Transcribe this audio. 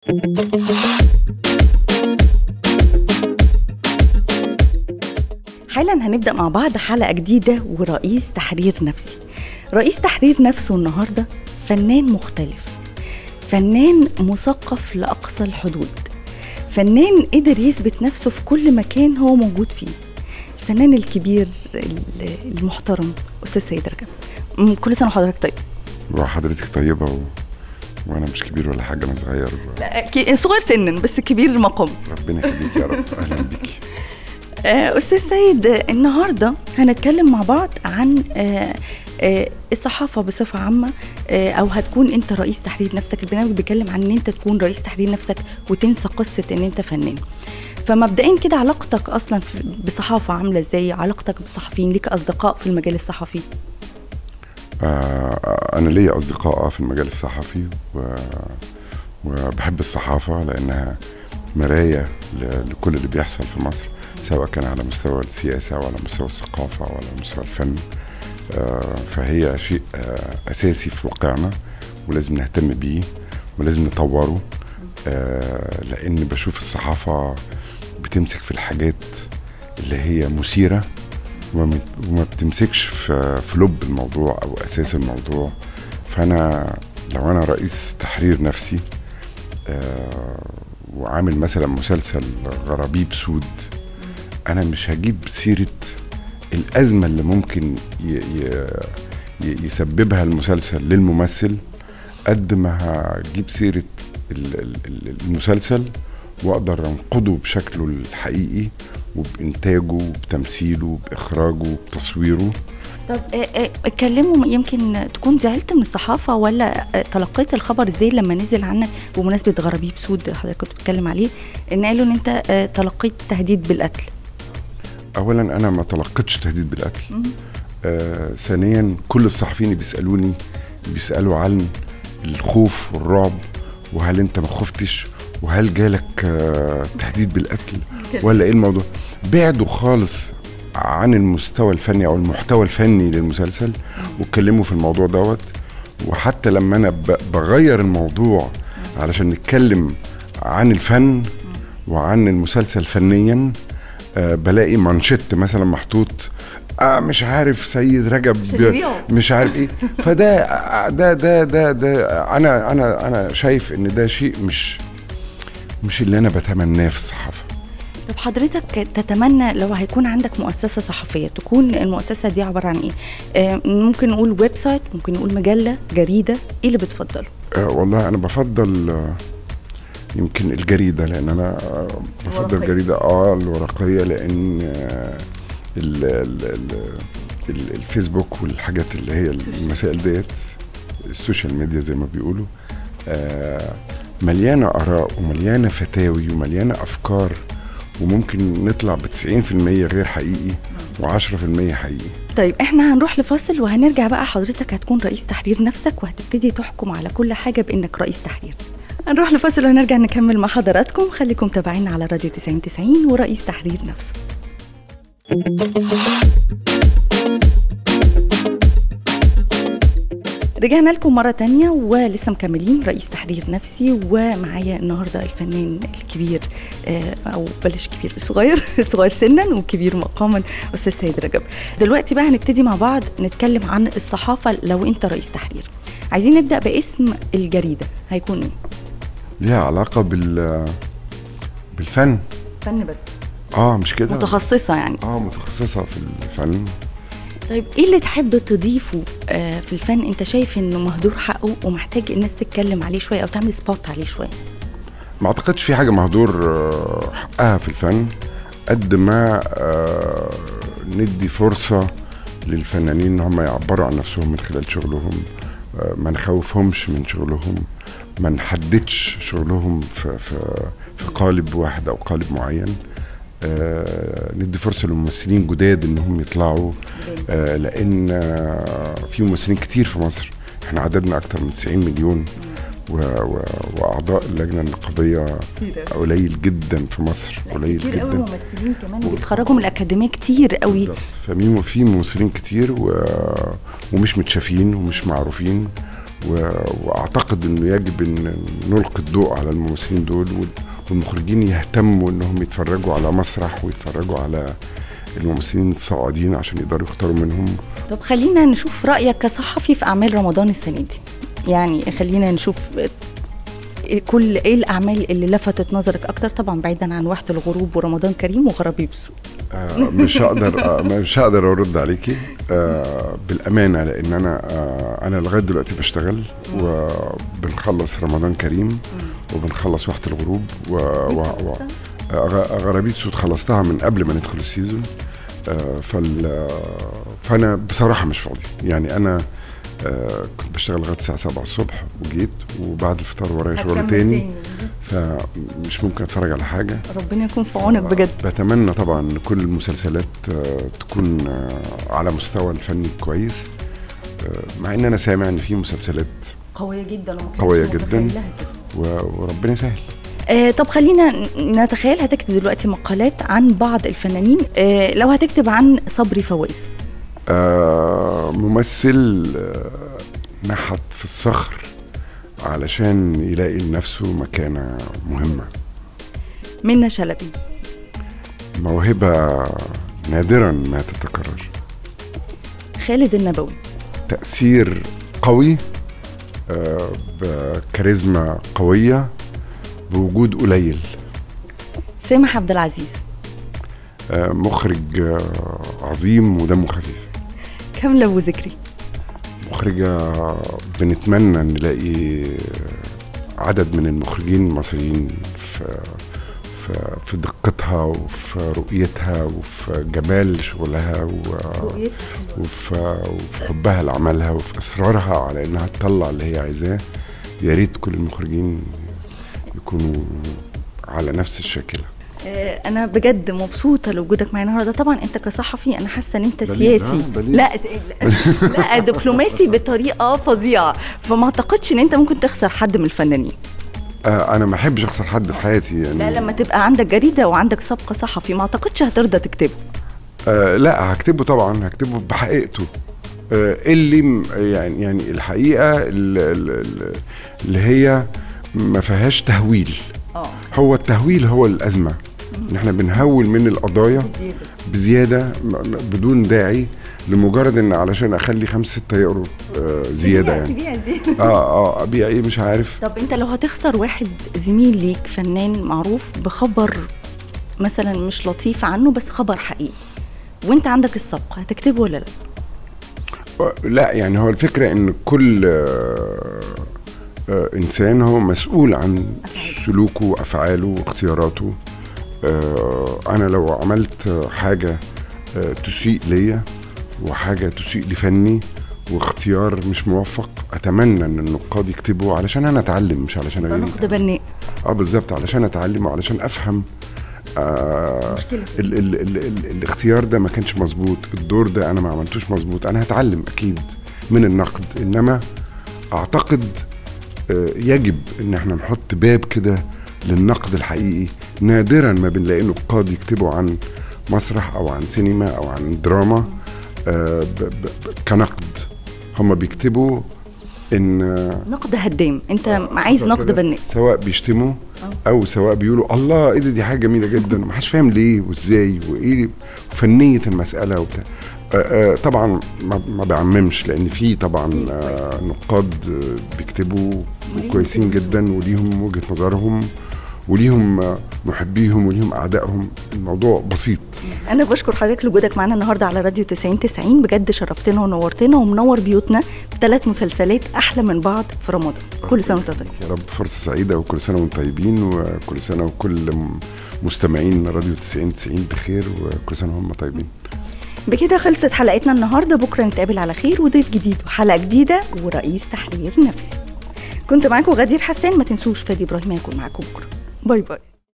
حالا هنبدأ مع بعض حلقة جديدة ورئيس تحرير نفسي رئيس تحرير نفسه النهاردة فنان مختلف فنان مثقف لأقصى الحدود فنان قدر يثبت نفسه في كل مكان هو موجود فيه الفنان الكبير ال- المحترم أستاذ سيد رجب م- كل سنة وحضرتك طيب وحضرتك طيبة و... وانا مش كبير ولا حاجة انا صغير لا ك- صغير سنا بس كبير مقام ربنا يخليك يا رب اهلا بيكي آه، أستاذ سيد آه، النهاردة هنتكلم مع بعض عن آه، آه، الصحافة بصفة عامة آه، أو هتكون أنت رئيس تحرير نفسك البرنامج بيتكلم عن أن أنت تكون رئيس تحرير نفسك وتنسى قصة أن أنت فنان فمبدئيا كده علاقتك أصلا في- بصحافة عاملة إزاي علاقتك بصحفيين ليك أصدقاء في المجال الصحفي آه انا ليا اصدقاء في المجال الصحفي و... وبحب الصحافة لانها مراية ل... لكل اللي بيحصل في مصر سواء كان على مستوى السياسة او على مستوى الثقافة او على مستوى الفن آه فهي شيء آه اساسي في واقعنا ولازم نهتم بيه ولازم نطوره آه لان بشوف الصحافة بتمسك في الحاجات اللي هي مثيرة وما وما بتمسكش في في لب الموضوع او اساس الموضوع فانا لو انا رئيس تحرير نفسي آه وعامل مثلا مسلسل غرابيب سود انا مش هجيب سيره الازمه اللي ممكن ي ي ي يسببها المسلسل للممثل قد ما هجيب سيره ال- ال- ال- المسلسل واقدر انقده بشكله الحقيقي وبانتاجه وبتمثيله باخراجه بتصويره طب آه، آه، اتكلموا يمكن تكون زعلت من الصحافة ولا آه، تلقيت الخبر ازاي لما نزل عنك بمناسبة غرابيب سود حضرتك كنت بتتكلم عليه ان قالوا ان انت آه، تلقيت تهديد بالقتل اولا انا ما تلقيتش تهديد بالقتل آه ثانيا كل الصحفيين اللي بيسالوني بيسالوا عن الخوف والرعب وهل انت ما خفتش وهل جالك آه تهديد بالقتل ولا ايه الموضوع بعدوا خالص عن المستوى الفني او المحتوى الفني للمسلسل واتكلموا في الموضوع دوت وحتى لما انا ب- بغير الموضوع علشان نتكلم عن الفن وعن المسلسل فنيا آه بلاقي مانشيت مثلا محطوط آه مش عارف سيد رجب شريريو. مش عارف ايه فده آه، ده ده ده ده انا انا انا شايف ان ده شيء مش مش اللي انا بتمناه في الصحافه طب حضرتك تتمنى لو هيكون عندك مؤسسة صحفية تكون المؤسسة دي عبارة عن ايه؟ آه، ممكن نقول ويب سايت ممكن نقول مجلة جريدة ايه اللي بتفضله؟ آه والله انا بفضل آه يمكن الجريده لان انا آه بفضل الورقية. الجريده اه الورقيه لان آه ال ال ال ال الفيسبوك والحاجات اللي هي المسائل ديت السوشيال ميديا زي ما بيقولوا آه مليانه اراء ومليانه فتاوي ومليانه افكار وممكن نطلع ب 90% غير حقيقي و10% حقيقي طيب احنا هنروح لفاصل وهنرجع بقى حضرتك هتكون رئيس تحرير نفسك وهتبتدي تحكم على كل حاجة بانك رئيس تحرير هنروح لفاصل وهنرجع نكمل مع حضراتكم خليكم تابعين على راديو 9090 ورئيس تحرير نفسه رجعنا لكم مرة تانية ولسه مكملين رئيس تحرير نفسي ومعايا النهاردة الفنان الكبير آه، أو بلاش كبير صغير صغير سنا وكبير مقاما أستاذ سيد رجب دلوقتي بقى هنبتدي مع بعض نتكلم عن الصحافة لو أنت رئيس تحرير عايزين نبدأ باسم الجريدة هيكون إيه؟ ليها علاقه بال بالفن فن بس اه مش كده متخصصة يعني اه متخصصه في الفن طيب ايه اللي تحب تضيفه آه، في الفن انت شايف انه مهدور حقه ومحتاج الناس تتكلم عليه شويه او تعمل سبوت عليه شويه ما اعتقدش في حاجه مهدور آه، حقها في الفن قد ما آه، ندي فرصه للفنانين ان هم يعبروا عن نفسهم من خلال شغلهم آه، ما نخوفهمش من شغلهم ما نحددش شغلهم في في في قالب واحد او قالب معين آه، ندي فرصه للممثلين جداد انهم يطلعوا آه، لان آه، في ممثلين كتير في مصر احنا عددنا اكتر من 90 مليون و... و... واعضاء اللجنه النقابيه قليل جدا في مصر قليل كتير قوي جدا ممثلين كمان بيتخرجوا من الاكاديميه كتير قوي بالظبط. فمين في ممثلين كتير و... ومش متشافين ومش معروفين و- واعتقد انه يجب ان نلقي الضوء على الممثلين دول وال- والمخرجين يهتموا انهم يتفرجوا على مسرح ويتفرجوا على الممثلين الصاعدين عشان يقدروا يختاروا منهم طب خلينا نشوف رايك كصحفي في اعمال رمضان السنه دي يعني خلينا نشوف كل ايه الاعمال اللي لفتت نظرك اكتر طبعا بعيدا عن وحده الغروب ورمضان كريم وغرابيب سوء آه، مش هقدر آه، مش هقدر ارد عليكي آه، بالامانه لان انا آه، انا لغايه دلوقتي بشتغل وبنخلص رمضان كريم وبنخلص وحده الغروب و, و, و آه، غ- غرابيب سود خلصتها من قبل ما ندخل السيزون آه، فال آه، فانا بصراحه مش فاضي يعني انا آه، كنت بشتغل لغايه الساعه 7 الصبح وجيت وبعد الفطار ورايا شغل هتكمل تاني فمش ممكن اتفرج على حاجه ربنا يكون في عونك بجد بتمنى طبعا ان كل المسلسلات آه، تكون آه، على مستوى الفني كويس آه، مع ان انا سامع ان في مسلسلات قويه جدا وما كنتش قوية متخيلها جداً. كده. و- وربنا يسهل آه طب خلينا ن- نتخيل هتكتب دلوقتي مقالات عن بعض الفنانين آه لو هتكتب عن صبري فواز آه، ممثل آه، نحت في الصخر علشان يلاقي لنفسه مكانة مهمة منى شلبي موهبة نادرا ما تتكرر خالد النبوي تأثير قوي آه، بكاريزما قوية بوجود قليل سامح عبد العزيز آه، مخرج آه، عظيم ودمه خفيف كامله ابو ذكري مخرجة بنتمنى نلاقي عدد من المخرجين المصريين في في في دقتها وفي رؤيتها وفي جمال شغلها و- وفي وفي حبها لعملها وفي اصرارها على انها تطلع اللي هي عايزاه يا ريت كل المخرجين يكونوا على نفس الشاكله آه، انا بجد مبسوطه لوجودك معايا النهارده طبعا انت كصحفي انا حاسه ان انت دليل، سياسي آه، دليل. لا لا, لا دبلوماسي بطريقه فظيعه فما اعتقدش ان انت ممكن تخسر حد من الفنانين آه انا ما احبش اخسر حد في حياتي يعني لا لما تبقى عندك جريده وعندك سبق صحفي ما اعتقدش هترضى تكتبه آه لا هكتبه طبعا هكتبه بحقيقته آه اللي م- يعني يعني الحقيقه ال- ال- ال- اللي هي ما فيهاش تهويل اه هو التهويل هو الازمه ان احنا بنهول من القضايا بزياده م- م- بدون داعي لمجرد ان علشان اخلي خمسة ستة يقروا آه زياده يعني اه اه ابيع ايه مش عارف طب انت لو هتخسر واحد زميل ليك فنان معروف بخبر مثلا مش لطيف عنه بس خبر حقيقي وانت عندك السبق هتكتبه ولا لا آه، لا يعني هو الفكرة ان كل آه، آه، انسان هو مسؤول عن سلوكه وافعاله واختياراته آه، انا لو عملت حاجة آه، تسيء ليا وحاجة تسيء لفني واختيار مش موفق اتمنى ان النقاد يكتبوا علشان انا اتعلم مش علشان غيري نقد بناء اه بالظبط علشان اتعلم وعلشان افهم آه مشكلة. ال ال ال ال الاختيار ده ما كانش مظبوط الدور ده انا ما عملتوش مظبوط انا هتعلم اكيد من النقد انما اعتقد آه يجب ان احنا نحط باب كده للنقد الحقيقي نادرا ما بنلاقي نقاد يكتبوا عن مسرح او عن سينما او عن دراما آه ب ب ب كنقد هم بيكتبوا ان آه نقد هدام انت عايز نقد بناء سواء بيشتموا او سواء بيقولوا الله ايه ده دي حاجه جميله جدا ما حدش فاهم ليه وازاي وايه فنيه المساله وبتاع آه، آه، طبعا ما ما بعممش لان في طبعا آه، نقاد آه، بيكتبوا كويسين جدا وليهم وجهه نظرهم وليهم آه، محبيهم وليهم اعدائهم الموضوع بسيط انا بشكر حضرتك لوجودك معانا النهارده على راديو 90 90 بجد شرفتنا ونورتنا ومنور بيوتنا بثلاث مسلسلات احلى من بعض في رمضان كل سنه وانت طيب يا رب فرصه سعيده وكل سنه وانتم طيبين وكل سنه وكل م- مستمعين راديو 90 90 بخير وكل سنه وهم طيبين بكده خلصت حلقتنا النهارده بكره نتقابل على خير وضيف جديد وحلقه جديده ورئيس تحرير نفسي كنت معاكم غدير حسان ما تنسوش فادي ابراهيم هيكون معاكم بكره باي باي